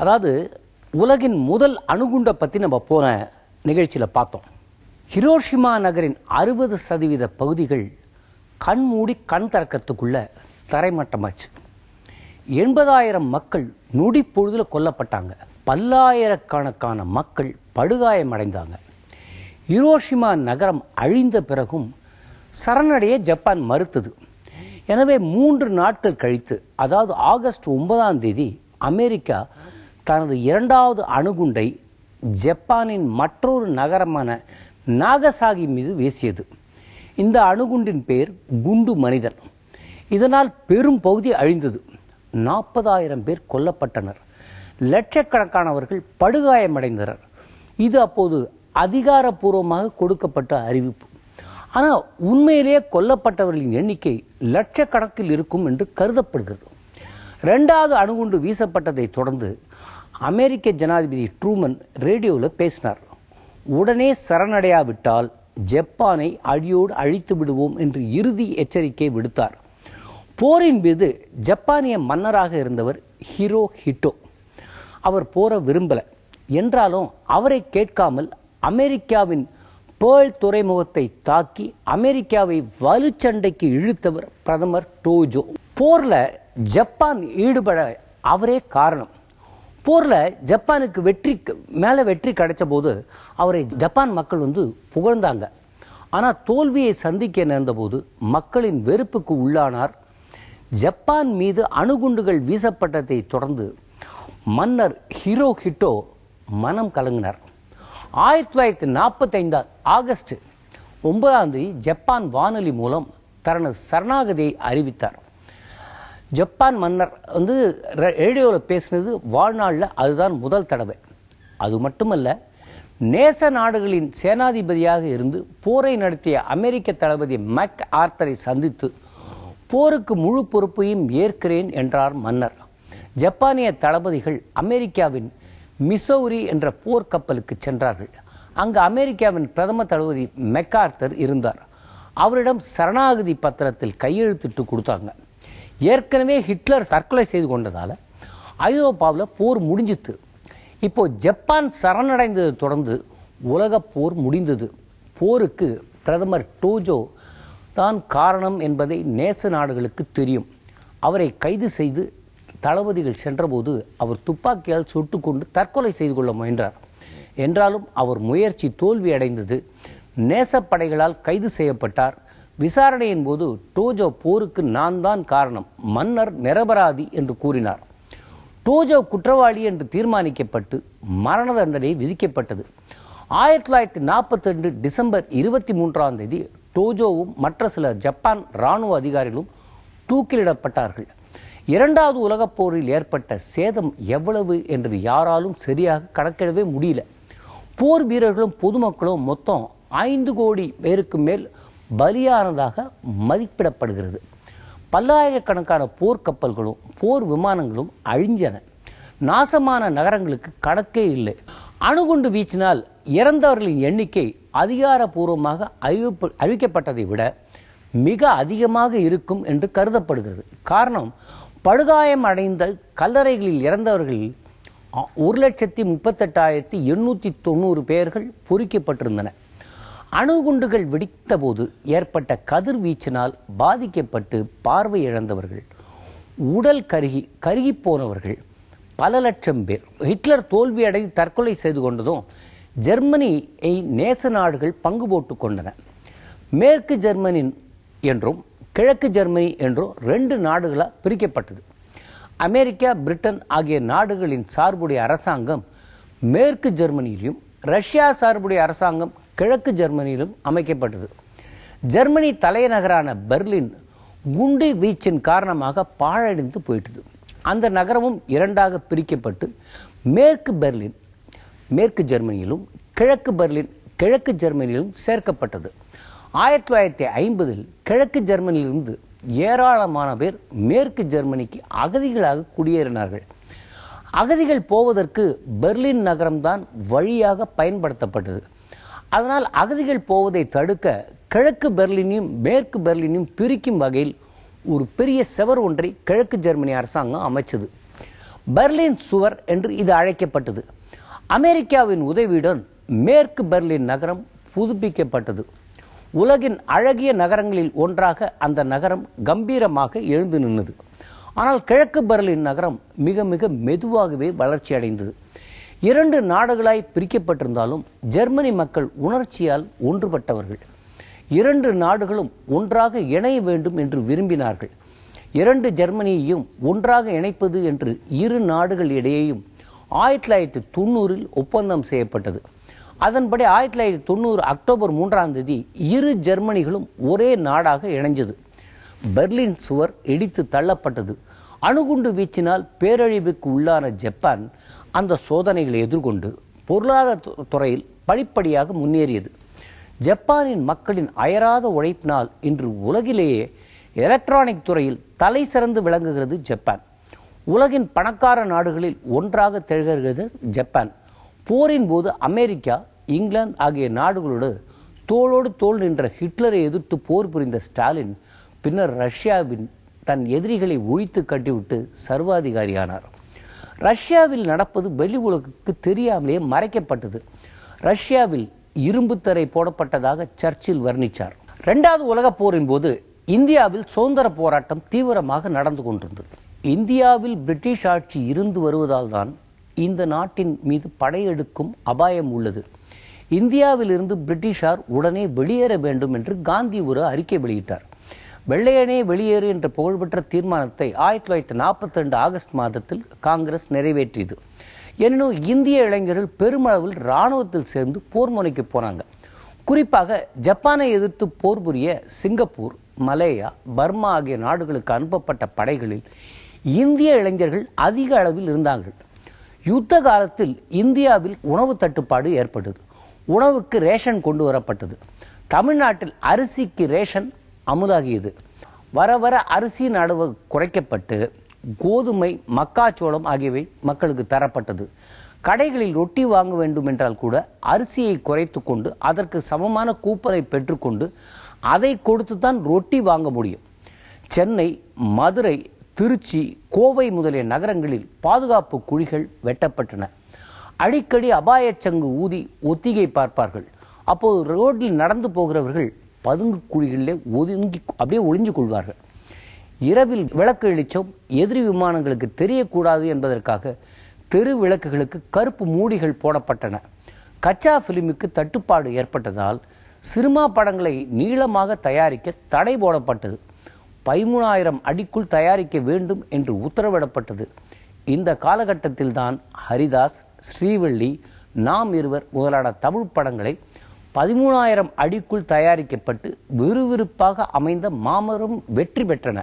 அதாவது உலகின் முதல் அணுகுண்டை பத்தி நம்ம போன நிகழ்ச்சியில பார்த்தோம் ஹிரோஷிமா நகரின் அறுபது சதவீத பகுதிகள் கண் மூடி கண் திறக்கத்துக்குள்ள தரைமட்டமாச்சு எண்பதாயிரம் மக்கள் நொடி பொழுதுல கொல்லப்பட்டாங்க பல்லாயிரக்கணக்கான மக்கள் படுகாயமடைந்தாங்க ஹிரோஷிமா நகரம் அழிந்த பிறகும் சரணடைய ஜப்பான் மறுத்தது எனவே மூன்று நாட்கள் கழித்து அதாவது ஆகஸ்ட் ஒன்பதாம் தேதி அமெரிக்கா தனது இரண்டாவது அணுகுண்டை ஜப்பானின் மற்றொரு நகரமான நாகசாகி மீது வீசியது இந்த அணுகுண்டின் பெயர் குண்டு மனிதன் இதனால் பெரும் பகுதி அழிந்தது நாற்பதாயிரம் பேர் கொல்லப்பட்டனர் லட்சக்கணக்கானவர்கள் படுகாயமடைந்தனர் இது அப்போது அதிகாரப்பூர்வமாக கொடுக்கப்பட்ட அறிவிப்பு ஆனா உண்மையிலேயே கொல்லப்பட்டவர்களின் எண்ணிக்கை லட்சக்கணக்கில் இருக்கும் என்று கருதப்படுகிறது இரண்டாவது அணுகுண்டு வீசப்பட்டதை தொடர்ந்து அமெரிக்க ஜனாதிபதி ட்ரூமன் ரேடியோவில் பேசினார் உடனே சரணடையாவிட்டால் ஜப்பானை அடியோடு அழித்து விடுவோம் என்று இறுதி எச்சரிக்கை விடுத்தார் போரின் மீது ஜப்பானிய மன்னராக இருந்தவர் ஹிரோ ஹிட்டோ அவர் போர விரும்பல என்றாலும் அவரை கேட்காமல் அமெரிக்காவின் பேர்ல் துறைமுகத்தை தாக்கி அமெரிக்காவை வலுச்சண்டைக்கு இழுத்தவர் பிரதமர் டோஜோ போர்ல ஜப்பான் ஈடுபட அவரே காரணம் போர்ல ஜப்பானுக்கு வெற்றி மேல வெற்றி கிடைச்ச போது அவரை ஜப்பான் மக்கள் வந்து புகழ்ந்தாங்க ஆனா தோல்வியை சந்திக்க நேர்ந்த போது மக்களின் வெறுப்புக்கு உள்ளானார் ஜப்பான் மீது அணுகுண்டுகள் வீசப்பட்டதை தொடர்ந்து மன்னர் ஹிரோ ஹிட்டோ மனம் கலங்கினார் ஆயிரத்தி தொள்ளாயிரத்தி நாற்பத்தி ஐந்தாம் ஆகஸ்ட் ஒன்பதாம் தேதி ஜப்பான் வானொலி மூலம் தனது சரணாகதியை அறிவித்தார் ஜப்பான் மன்னர் வந்து ரேடியோவில் பேசினது வாழ்நாளில் அதுதான் முதல் தடவை அது மட்டுமல்ல நேச நாடுகளின் சேனாதிபதியாக இருந்து போரை நடத்திய அமெரிக்க தளபதி மெக் ஆர்த்தரை சந்தித்து போருக்கு முழு பொறுப்பையும் ஏற்கிறேன் என்றார் மன்னர் ஜப்பானிய தளபதிகள் அமெரிக்காவின் மிசௌரி என்ற போர்க்கப்பலுக்கு சென்றார்கள் அங்கு அமெரிக்காவின் பிரதம தளபதி மெக்கார்த்தர் இருந்தார் அவரிடம் சரணாகதி பத்திரத்தில் கையெழுத்திட்டு கொடுத்தாங்க ஏற்கனவே ஹிட்லர் தற்கொலை செய்து கொண்டதால ஐரோப்பாவில் போர் முடிஞ்சித்து இப்போ ஜப்பான் சரணடைந்ததை தொடர்ந்து உலக போர் முடிந்தது போருக்கு பிரதமர் டோஜோ தான் காரணம் என்பதை நேச நாடுகளுக்கு தெரியும் அவரை கைது செய்து தளபதிகள் சென்றபோது அவர் துப்பாக்கியால் சுட்டுக்கொண்டு தற்கொலை செய்து கொள்ள முயன்றார் என்றாலும் அவர் முயற்சி தோல்வி அடைந்தது நேசப்படைகளால் கைது செய்யப்பட்டார் விசாரணையின் போது டோஜோ போருக்கு நான் தான் காரணம் மன்னர் நிரபராதி என்று கூறினார் டோஜோ குற்றவாளி என்று தீர்மானிக்கப்பட்டு மரண தண்டனை விதிக்கப்பட்டது ஆயிரத்தி தொள்ளாயிரத்தி நாற்பத்தி ரெண்டு டிசம்பர் இருபத்தி மூன்றாம் தேதி டோஜோவும் மற்ற சில ஜப்பான் ராணுவ அதிகாரிகளும் தூக்கிலிடப்பட்டார்கள் இரண்டாவது உலகப் போரில் ஏற்பட்ட சேதம் எவ்வளவு என்று யாராலும் சரியாக கணக்கிடவே முடியல போர் வீரர்களும் பொதுமக்களும் மொத்தம் ஐந்து கோடி பேருக்கு மேல் பலியானதாக மதிப்பிடப்படுகிறது பல்லாயிரக்கணக்கான போர்க்கப்பல்களும் போர் விமானங்களும் அழிஞ்சன நாசமான நகரங்களுக்கு கணக்கே இல்லை அணுகுண்டு வீச்சினால் இறந்தவர்களின் எண்ணிக்கை அதிகாரப்பூர்வமாக அறிவிப்பு அறிவிக்கப்பட்டதை விட மிக அதிகமாக இருக்கும் என்று கருதப்படுகிறது காரணம் படுகாயம் அடைந்த கல்லறைகளில் இறந்தவர்கள் ஒரு லட்சத்தி முப்பத்தெட்டாயிரத்தி எண்ணூத்தி தொண்ணூறு பேர்கள் பொறிக்கப்பட்டிருந்தன அணுகுண்டுகள் வெடித்தபோது ஏற்பட்ட கதிர்வீச்சினால் பாதிக்கப்பட்டு பார்வை இழந்தவர்கள் உடல் கருகி கருகி போனவர்கள் பல லட்சம் பேர் ஹிட்லர் தோல்வியடைந்து தற்கொலை செய்து கொண்டதும் ஜெர்மனியை நேச நாடுகள் பங்கு போட்டுக் கொண்டன மேற்கு ஜெர்மனி என்றும் கிழக்கு ஜெர்மனி என்றும் ரெண்டு நாடுகளாக பிரிக்கப்பட்டது அமெரிக்கா பிரிட்டன் ஆகிய நாடுகளின் சார்புடைய அரசாங்கம் மேற்கு ஜெர்மனியிலும் ரஷ்யா சார்புடைய அரசாங்கம் கிழக்கு ஜெர்மனியிலும் அமைக்கப்பட்டது ஜெர்மனி தலைநகரான பெர்லின் குண்டு வீச்சின் காரணமாக பாழடைந்து போயிட்டது அந்த நகரமும் இரண்டாக பிரிக்கப்பட்டு மேற்கு பெர்லின் மேற்கு ஜெர்மனியிலும் கிழக்கு பெர்லின் கிழக்கு ஜெர்மனியிலும் சேர்க்கப்பட்டது ஆயிரத்தி தொள்ளாயிரத்தி ஐம்பதில் கிழக்கு ஜெர்மனியிலிருந்து ஏராளமான பேர் மேற்கு ஜெர்மனிக்கு அகதிகளாக குடியேறினார்கள் அகதிகள் போவதற்கு பெர்லின் நகரம்தான் வழியாக பயன்படுத்தப்பட்டது அதனால் அகதிகள் போவதை தடுக்க கிழக்கு பெர்லினையும் மேற்கு பெர்லினையும் பிரிக்கும் வகையில் ஒரு பெரிய செவர் ஒன்றை கிழக்கு ஜெர்மனி அரசாங்கம் அமைச்சது பெர்லின் சுவர் என்று இது அழைக்கப்பட்டது அமெரிக்காவின் உதவியுடன் மேற்கு பெர்லின் நகரம் புதுப்பிக்கப்பட்டது உலகின் அழகிய நகரங்களில் ஒன்றாக அந்த நகரம் கம்பீரமாக எழுந்து நின்றது ஆனால் கிழக்கு பெர்லின் நகரம் மிக மிக மெதுவாகவே வளர்ச்சி அடைந்தது இரண்டு நாடுகளாய் பிரிக்கப்பட்டிருந்தாலும் ஜெர்மனி மக்கள் உணர்ச்சியால் ஒன்றுபட்டவர்கள் இரண்டு நாடுகளும் ஒன்றாக இணைய வேண்டும் என்று விரும்பினார்கள் இரண்டு ஜெர்மனியையும் ஒன்றாக இணைப்பது என்று இரு நாடுகள் இடையேயும் ஆயிரத்தி தொள்ளாயிரத்தி தொண்ணூறில் ஒப்பந்தம் செய்யப்பட்டது அதன்படி ஆயிரத்தி தொள்ளாயிரத்தி தொண்ணூறு அக்டோபர் மூன்றாம் தேதி இரு ஜெர்மனிகளும் ஒரே நாடாக இணைஞ்சது பெர்லின் சுவர் இடித்து தள்ளப்பட்டது அணுகுண்டு வீச்சினால் பேரழிவுக்கு உள்ளான ஜப்பான் அந்த சோதனைகளை எதிர்கொண்டு பொருளாதார துறையில் படிப்படியாக முன்னேறியது ஜப்பானின் மக்களின் அயராத உழைப்பினால் இன்று உலகிலேயே எலக்ட்ரானிக் துறையில் தலை சிறந்து விளங்குகிறது ஜப்பான் உலகின் பணக்கார நாடுகளில் ஒன்றாக திகழ்கிறது ஜப்பான் போரின் போது அமெரிக்கா இங்கிலாந்து ஆகிய நாடுகளோடு தோளோடு தோள் நின்ற ஹிட்லரை எதிர்த்து போர் புரிந்த ஸ்டாலின் பின்னர் ரஷ்யாவின் தன் எதிரிகளை ஒழித்து கட்டிவிட்டு சர்வாதிகாரியானார் ரஷ்யாவில் நடப்பது வெளி உலகுக்கு தெரியாமலே மறைக்கப்பட்டது ரஷ்யாவில் இரும்பு தரை போடப்பட்டதாக சர்ச்சில் வர்ணித்தார் இரண்டாவது உலகப் போரின் போது இந்தியாவில் சுதந்திர போராட்டம் தீவிரமாக நடந்து கொண்டிருந்தது இந்தியாவில் பிரிட்டிஷ் ஆட்சி இருந்து வருவதால் தான் இந்த நாட்டின் மீது படையெடுக்கும் அபாயம் உள்ளது இந்தியாவில் இருந்து பிரிட்டிஷார் உடனே வெளியேற வேண்டும் என்று காந்தி ஒரு அறிக்கை வெளியிட்டார் வெள்ளையனே வெளியேறு என்ற புகழ்பெற்ற தீர்மானத்தை ஆயிரத்தி தொள்ளாயிரத்தி நாற்பத்தி ரெண்டு ஆகஸ்ட் மாதத்தில் காங்கிரஸ் நிறைவேற்றியது எனினும் இந்திய இளைஞர்கள் பெருமளவில் இராணுவத்தில் சேர்ந்து போர் முனைக்கு போனாங்க குறிப்பாக ஜப்பானை எதிர்த்து போர் புரிய சிங்கப்பூர் மலேயா பர்மா ஆகிய நாடுகளுக்கு அனுப்பப்பட்ட படைகளில் இந்திய இளைஞர்கள் அதிக அளவில் இருந்தார்கள் யுத்த காலத்தில் இந்தியாவில் உணவு தட்டுப்பாடு ஏற்பட்டது உணவுக்கு ரேஷன் கொண்டு வரப்பட்டது தமிழ்நாட்டில் அரிசிக்கு ரேஷன் அமுலாகியது வர வர அரிசியின் அளவு குறைக்கப்பட்டு கோதுமை மக்காச்சோளம் ஆகியவை மக்களுக்கு தரப்பட்டது கடைகளில் ரொட்டி வாங்க வேண்டும் என்றால் கூட அரிசியை குறைத்து கொண்டு அதற்கு சமமான கூப்பனை பெற்றுக்கொண்டு அதை கொடுத்து தான் ரொட்டி வாங்க முடியும் சென்னை மதுரை திருச்சி கோவை முதலிய நகரங்களில் பாதுகாப்பு குழிகள் வெட்டப்பட்டன அடிக்கடி அபாயச்சங்கு ஊதி ஒத்திகை பார்ப்பார்கள் அப்போது ரோட்டில் நடந்து போகிறவர்கள் பதுங்கு குழிகளிலே ஒதுங்கி அப்படியே ஒளிஞ்சு கொள்வார்கள் இரவில் விளக்கு வெளிச்சம் எதிரி விமானங்களுக்கு தெரியக்கூடாது என்பதற்காக தெரு விளக்குகளுக்கு கருப்பு மூடிகள் போடப்பட்டன கச்சா பிலிமுக்கு தட்டுப்பாடு ஏற்பட்டதால் சினிமா படங்களை நீளமாக தயாரிக்க தடை போடப்பட்டது பதிமூணாயிரம் அடிக்குள் தயாரிக்க வேண்டும் என்று உத்தரவிடப்பட்டது இந்த காலகட்டத்தில் தான் ஹரிதாஸ் ஸ்ரீவள்ளி நாம் இருவர் முதலான தமிழ் படங்களை பதிமூணாயிரம் அடிக்குள் தயாரிக்கப்பட்டு விறுவிறுப்பாக அமைந்த மாமரும் வெற்றி பெற்றன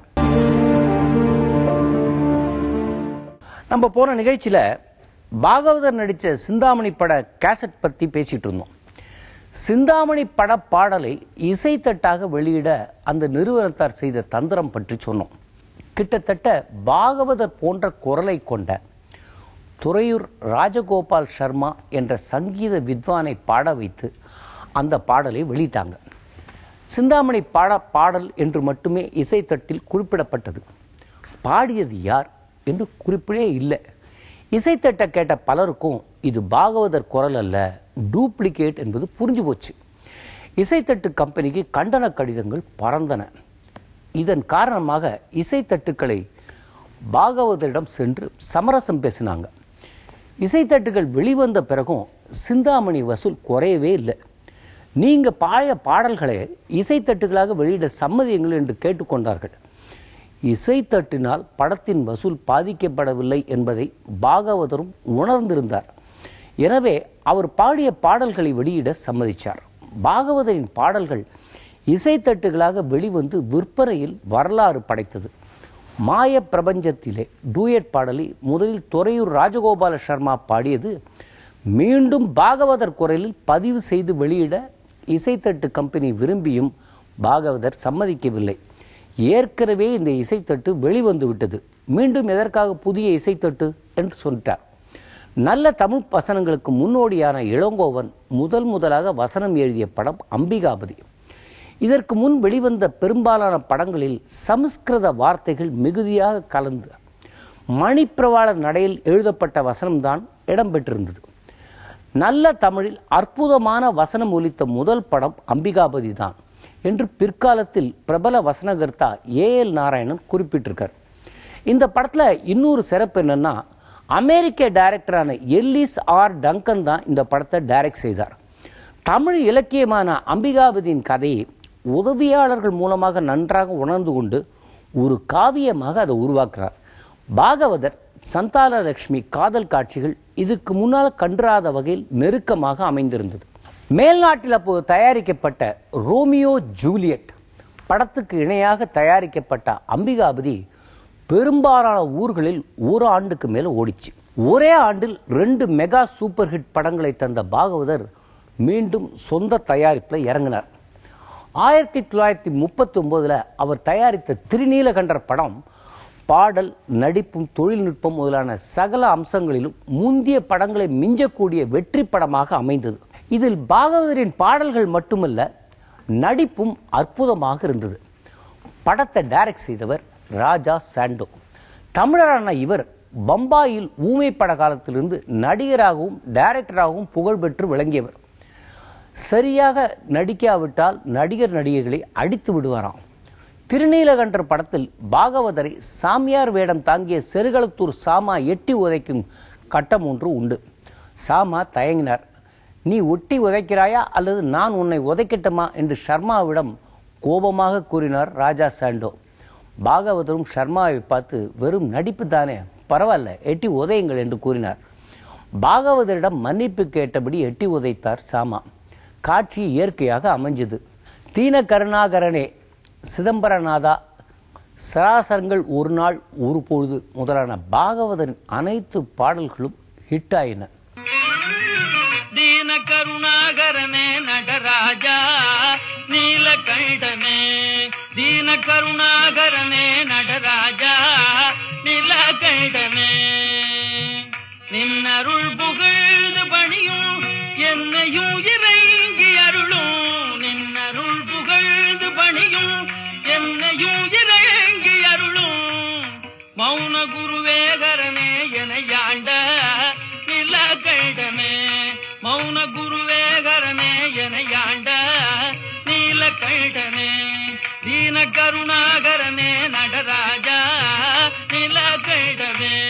நம்ம போன நிகழ்ச்சியில பாகவதர் நடிச்ச சிந்தாமணி பட கேசட் பத்தி பேசிட்டு இருந்தோம் சிந்தாமணி பட பாடலை இசைத்தட்டாக வெளியிட அந்த நிறுவனத்தார் செய்த தந்திரம் பற்றி சொன்னோம் கிட்டத்தட்ட பாகவதர் போன்ற குரலை கொண்ட துறையூர் ராஜகோபால் சர்மா என்ற சங்கீத வித்வானை பாட வைத்து அந்த பாடலை வெளியிட்டாங்க சிந்தாமணி பாட பாடல் என்று மட்டுமே இசைத்தட்டில் குறிப்பிடப்பட்டது பாடியது யார் என்று குறிப்பிடே இல்லை இசைத்தட்டை கேட்ட பலருக்கும் இது பாகவதர் குரல் அல்ல டூப்ளிகேட் என்பது புரிஞ்சு போச்சு இசைத்தட்டு கம்பெனிக்கு கண்டன கடிதங்கள் பறந்தன இதன் காரணமாக இசைத்தட்டுக்களை பாகவதரிடம் சென்று சமரசம் பேசினாங்க இசைத்தட்டுகள் வெளிவந்த பிறகும் சிந்தாமணி வசூல் குறையவே இல்லை நீங்க பாய பாடல்களை இசைத்தட்டுகளாக வெளியிட சம்மதியுங்கள் என்று கேட்டுக்கொண்டார்கள் இசைத்தட்டினால் படத்தின் வசூல் பாதிக்கப்படவில்லை என்பதை பாகவதரும் உணர்ந்திருந்தார் எனவே அவர் பாடிய பாடல்களை வெளியிட சம்மதிச்சார் பாகவதரின் பாடல்கள் இசைத்தட்டுகளாக வெளிவந்து விற்பனையில் வரலாறு படைத்தது மாய பிரபஞ்சத்திலே டூயட் பாடலை முதலில் துறையூர் ராஜகோபால சர்மா பாடியது மீண்டும் பாகவதர் குரலில் பதிவு செய்து வெளியிட இசைத்தட்டு கம்பெனி விரும்பியும் பாகவதர் சம்மதிக்கவில்லை ஏற்கனவே இந்த இசைத்தட்டு வெளிவந்து விட்டது மீண்டும் எதற்காக புதிய இசைத்தட்டு என்று சொல்லிட்டார் நல்ல தமிழ் வசனங்களுக்கு முன்னோடியான இளங்கோவன் முதல் முதலாக வசனம் எழுதிய படம் அம்பிகாபதி இதற்கு முன் வெளிவந்த பெரும்பாலான படங்களில் சமஸ்கிருத வார்த்தைகள் மிகுதியாக கலந்து மணிப்பிரவாளர் நடையில் எழுதப்பட்ட வசனம்தான் இடம்பெற்றிருந்தது நல்ல தமிழில் அற்புதமான வசனம் ஒலித்த முதல் படம் அம்பிகாபதி தான் என்று பிற்காலத்தில் பிரபல வசனகர்த்தா ஏ எல் நாராயணன் குறிப்பிட்டிருக்கார் இந்த படத்துல இன்னொரு சிறப்பு என்னன்னா அமெரிக்க டைரக்டரான எல்லிஸ் ஆர் டங்கன் தான் இந்த படத்தை டைரக்ட் செய்தார் தமிழ் இலக்கியமான அம்பிகாபதியின் கதையை உதவியாளர்கள் மூலமாக நன்றாக உணர்ந்து கொண்டு ஒரு காவியமாக அதை உருவாக்குறார் பாகவதர் சந்தான லட்சுமி காதல் காட்சிகள் இதுக்கு முன்னால் கன்றாத வகையில் நெருக்கமாக அமைந்திருந்தது மேல்நாட்டில் அப்போது தயாரிக்கப்பட்ட ரோமியோ ஜூலியட் படத்துக்கு இணையாக தயாரிக்கப்பட்ட அம்பிகாபதி பெரும்பாலான ஊர்களில் ஒரு ஆண்டுக்கு மேல ஓடிச்சு ஒரே ஆண்டில் ரெண்டு மெகா சூப்பர் ஹிட் படங்களை தந்த பாகவதர் மீண்டும் சொந்த தயாரிப்பில் இறங்கினார் ஆயிரத்தி தொள்ளாயிரத்தி முப்பத்தி ஒன்பதுல அவர் தயாரித்த திருநீலகண்டர் படம் பாடல் நடிப்பும் தொழில்நுட்பம் முதலான சகல அம்சங்களிலும் முந்திய படங்களை மிஞ்சக்கூடிய வெற்றி படமாக அமைந்தது இதில் பாகவதரின் பாடல்கள் மட்டுமல்ல நடிப்பும் அற்புதமாக இருந்தது படத்தை டைரக்ட் செய்தவர் ராஜா சாண்டோ தமிழரான இவர் பம்பாயில் ஊமை பட காலத்திலிருந்து நடிகராகவும் டைரக்டராகவும் புகழ்பெற்று விளங்கியவர் சரியாக நடிக்காவிட்டால் நடிகர் நடிகைகளை அடித்து விடுவாராம் திருநீலகண்டர் படத்தில் பாகவதரை சாமியார் வேடம் தாங்கிய செருகளத்தூர் சாமா எட்டி உதைக்கும் கட்டம் ஒன்று உண்டு சாமா தயங்கினார் நீ ஒட்டி உதைக்கிறாயா அல்லது நான் உன்னை உதைக்கட்டுமா என்று ஷர்மாவிடம் கோபமாக கூறினார் ராஜா சாண்டோ பாகவதரும் ஷர்மாவை பார்த்து வெறும் நடிப்பு தானே பரவாயில்ல எட்டி உதையுங்கள் என்று கூறினார் பாகவதரிடம் மன்னிப்பு கேட்டபடி எட்டி உதைத்தார் சாமா காட்சி இயற்கையாக அமைஞ்சது தீன கருணாகரனே சிதம்பரநாதா சராசரங்கள் ஒரு நாள் ஒரு பொழுது முதலான பாகவதரின் அனைத்து பாடல்களும் ஹிட் ஆயின ದೀನ ಕರುಣಾಗರನೆ ನಟರಾಜ ನೀಲಕಂಠನೆ ದೀನ ಕರುಣಾಗರನೆ ನಟರಾಜ நீலகண்டனே நின்னருள் புகழ்ந்து பணியும் என்னையும் இறங்கி அருளும் நின்னருள் புகழ்ந்து பணியும் என்னையும் இறங்கி அருளும் மௌன குருவேகரனே எனையாண்ட நீலகண்டனே மௌன குருவேகரனே எனையாண்ட நீலகண்டனே தீன கருணாகரனே நடராஜா நீலகண்டனே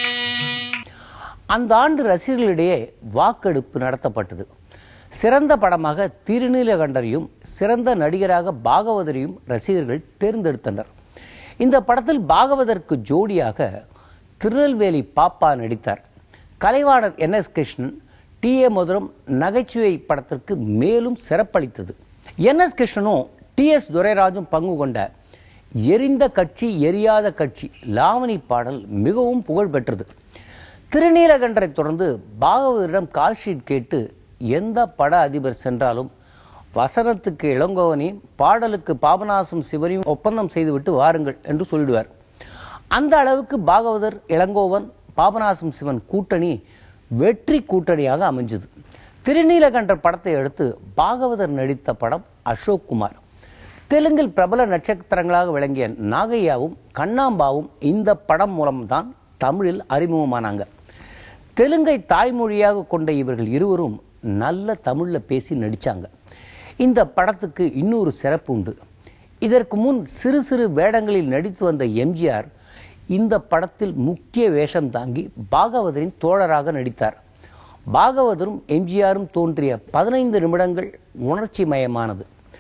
அந்த ஆண்டு ரசிகர்களிடையே வாக்கெடுப்பு நடத்தப்பட்டது சிறந்த படமாக திருநீலகண்டரையும் சிறந்த நடிகராக பாகவதரையும் ரசிகர்கள் தேர்ந்தெடுத்தனர் இந்த படத்தில் பாகவதற்கு ஜோடியாக திருநெல்வேலி பாப்பா நடித்தார் Kalaivanar N S Krishnan T A Madhuram நகைச்சுவை படத்திற்கு மேலும் சிறப்பளித்தது என் எஸ் கிருஷ்ணனும் டி எஸ் துரைராஜும் பங்கு கொண்ட எரிந்த கட்சி எரியாத கட்சி லாவணி பாடல் மிகவும் புகழ் பெற்றது திருநீலகண்டரை தொடர்ந்து பாகவதரிடம் கால்ஷீட் கேட்டு எந்த பட அதிபர் சென்றாலும் வசனத்துக்கு இளங்கோவனையும் பாடலுக்கு பாபநாசம் சிவனையும் ஒப்பந்தம் செய்துவிட்டு வாருங்கள் என்று சொல்லிடுவார் அந்த அளவுக்கு பாகவதர் இளங்கோவன் பாபநாசம் சிவன் கூட்டணி வெற்றி கூட்டணியாக அமைஞ்சது திருநீலகண்டர் படத்தை அடுத்து பாகவதர் நடித்த படம் அசோக் குமார் தெலுங்கில் பிரபல நட்சத்திரங்களாக விளங்கிய நாகையாவும் கண்ணாம்பாவும் இந்த படம் மூலம்தான் தமிழில் அறிமுகமானாங்க தெலுங்கை தாய்மொழியாக கொண்ட இவர்கள் இருவரும் நல்ல தமிழ்ல பேசி நடிச்சாங்க இந்த படத்துக்கு இன்னொரு சிறப்பு உண்டு இதற்கு முன் சிறு சிறு வேடங்களில் நடித்து வந்த எம்ஜிஆர் இந்த படத்தில் முக்கிய வேஷம் தாங்கி பாகவதரின் தோழராக நடித்தார் பாகவதரும் எம்ஜிஆரும் தோன்றிய பதினைந்து நிமிடங்கள் உணர்ச்சி மயமானது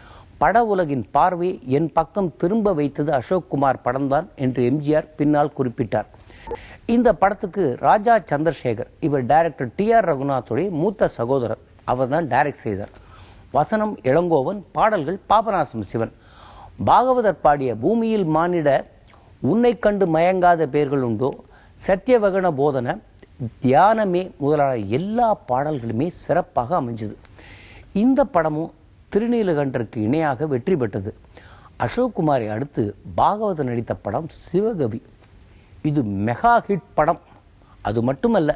பட உலகின் பார்வை என் பக்கம் திரும்ப வைத்தது அசோக் குமார் படம்தான் என்று எம்ஜிஆர் பின்னால் குறிப்பிட்டார் இந்த படத்துக்கு ராஜா சந்திரசேகர் இவர் டைரக்டர் டி ஆர் ரகுநாத்துடைய மூத்த சகோதரர் அவர் தான் டைரக்ட் செய்தார் வசனம் இளங்கோவன் பாடல்கள் பாபநாசம் சிவன் பாகவதர் பாடிய பூமியில் மானிட உன்னை கண்டு மயங்காத பேர்கள் உண்டோ சத்தியவகன போதன தியானமே முதலான எல்லா பாடல்களுமே சிறப்பாக அமைஞ்சது இந்த படமும் திருநீலகண்டருக்கு இணையாக வெற்றி பெற்றது அசோக் குமாரை அடுத்து பாகவதர் நடித்த படம் சிவகவி இது மெகா ஹிட் படம் அது மட்டுமல்ல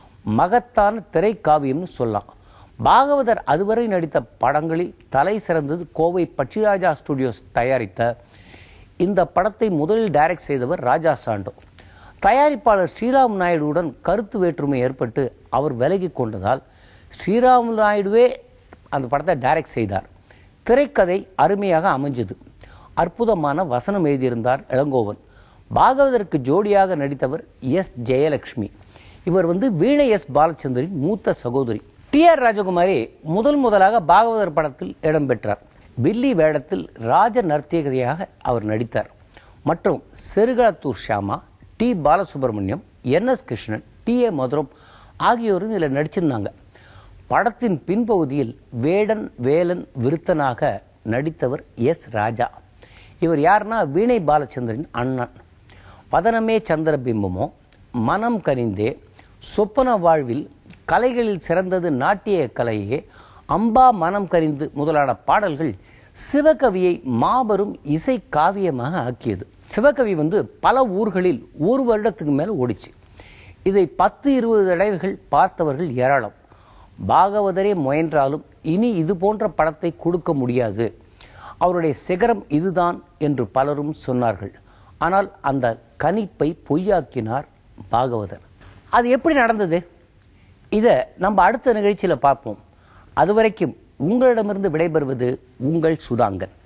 மகத்தான திரைக்காவியம்னு சொல்லலாம் பாகவதர் அதுவரை நடித்த படங்களில் தலை சிறந்தது கோவை பச்சிராஜா ஸ்டுடியோஸ் தயாரித்த இந்த படத்தை முதலில் டைரக்ட் செய்தவர் ராஜா சாண்டோ தயாரிப்பாளர் ஸ்ரீராம் நாயுடுவுடன் கருத்து வேற்றுமை ஏற்பட்டு அவர் விலகி கொண்டதால் ஸ்ரீராம் நாயுடுவே அந்த படத்தை டைரக்ட் செய்தார் திரைக்கதை அருமையாக அமைஞ்சது அற்புதமான வசனம் எழுதியிருந்தார் இளங்கோவன் பாகவதற்கு ஜோடியாக நடித்தவர் எஸ் ஜெயலட்சுமி இவர் வந்து வீணை எஸ் பாலச்சந்தரின் மூத்த சகோதரி டி ஆர் ராஜகுமாரி முதல் முதலாக பாகவதர் படத்தில் இடம்பெற்றார் வில்லி வேடத்தில் ராஜ நர்த்தியகதையாக அவர் நடித்தார் மற்றும் Serukalathur Sama T Balasubramaniam N S Krishnan T A Madhuram ஆகியோரும் இதில் நடிச்சிருந்தாங்க படத்தின் பின்பகுதியில் வேடன் வேலன் விருத்தனாக நடித்தவர் எஸ் ராஜா இவர் யாருன்னா வீணை பாலச்சந்திரன் அண்ணன் வதனமே சந்திர பிம்பமோ மனம் கனிந்தே சொப்பன வாழ்வில் கலைகளில் சிறந்தது நாட்டிய கலையே அம்பா மனம் கரிந்து முதலான பாடல்கள் சிவகவியை மாபெரும் இசை காவியமாக ஆக்கியது சிவகவி வந்து பல ஊர்களில் ஒரு வருடத்துக்கு மேல ஓடிச்சு இதை பத்து இருபது தடவைகள் பார்த்தவர்கள் ஏராளம் பாகவதரே முயன்றாலும் இனி இது போன்ற படத்தை கொடுக்க முடியாது அவருடைய சிகரம் இதுதான் என்று பலரும் சொன்னார்கள் ஆனால் அந்த கணிப்பை பொய்யாக்கினார் பாகவதர் அது எப்படி நடந்தது இதை நம்ம அடுத்த நிகழ்ச்சியில பார்ப்போம் அதுவரைக்கும் உங்களிடமிருந்து விடைபெறுவது உங்கள் சுதாங்கன்